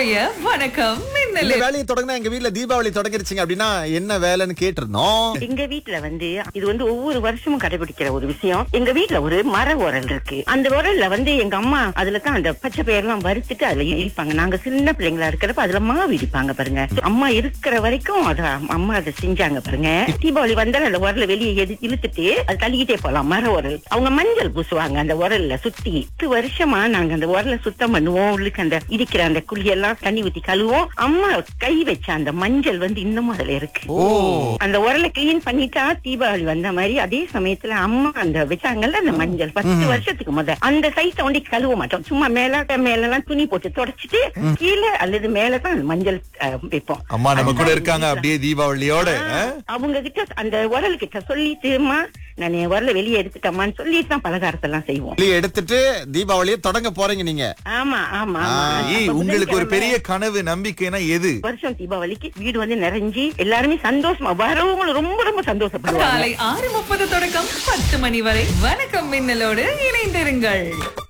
இன்றைய வணக்கம் இந்த மின்னலில் வேலையை தொடங்கினா எங்க வீட்ல தீபாவளி தொடங்கிருச்சுங்க அப்படின்னா என்ன வேலைன்னு கேட்டிருந்தோம் எங்க வீட்ல வந்து இது வந்து ஒவ்வொரு வருஷமும் கடைபிடிக்கிற ஒரு விஷயம் எங்க வீட்ல ஒரு மர உரல் இருக்கு அந்த உரல்ல வந்து எங்க அம்மா அதுல தான் அந்த பச்சை பயிரெல்லாம் வறுத்துட்டு அதுல இடிப்பாங்க நாங்க சின்ன பிள்ளைங்களா இருக்கிறப்ப அதுல மாவு இடிப்பாங்க பாருங்க அம்மா இருக்கிற வரைக்கும் அத அம்மா அதை செஞ்சாங்க பாருங்க தீபாவளி வந்தாலும் அந்த உரலை வெளியே எது இழுத்துட்டு அது தள்ளிக்கிட்டே போலாம் மர உரல் அவங்க மஞ்சள் பூசுவாங்க அந்த உரல்ல சுத்தி பத்து வருஷமா நாங்க அந்த உரலை சுத்தம் பண்ணுவோம் உள்ளுக்கு அந்த இடிக்கிற அந்த குழியெல்லாம் தண்ணி ஊத்தி கழுவோம் அம்மா கை வச்ச அந்த மஞ்சள் வந்து இன்னமும் அதுல இருக்கு ஓ அந்த உரலை கிளீன் பண்ணிட்டா தீபாவளி வந்த மாதிரி அதே சமயத்துல அம்மா அந்த வச்சாங்கல்ல அந்த மஞ்சள் பத்து வருஷத்துக்கு முத அந்த சைட்டை வந்து கழுவ மாட்டோம் சும்மா மேல மேல எல்லாம் துணி போட்டு தொடச்சிட்டு கீழே அல்லது மேலதான் அந்த மஞ்சள் அஹ், வைப்போம் அம்மா நம்ம கூட அதுதான் இருக்காங்க வீட்ல. அப்படியே தீபாவளியோட ஆ? அவங்க கிட்ட அந்த உரல் கிட்ட சொல்லிட்டுமா நான் என் உரலை வெளியே எடுத்துட்டேம்மான்னு சொல்லிட்டு தான் பலகாரத்தை எல்லாம் செய்வோம் வெளியே எடுத்துட்டு தீபாவளியை தொடங்க போறீங்க நீங்க ஆமா ஆமா ஆ, ஆமா. ஏய் அப்ப உங்களுக்கு ஒரு புதன்கிழமை பெரிய கனவு நம்பிக்கைனா எது வருஷம் தீபாவளிக்கு வீடு வந்து நிறைஞ்சி எல்லாருமே சந்தோஷமா வரவங்களும் ரொம்ப ரொம்ப சந்தோஷப்படுவாங்க காலை ஆறு முப்பது தொடக்கம் பத்து மணி வரை வணக்கம் மின்னலோடு இணைந்திருங்கள்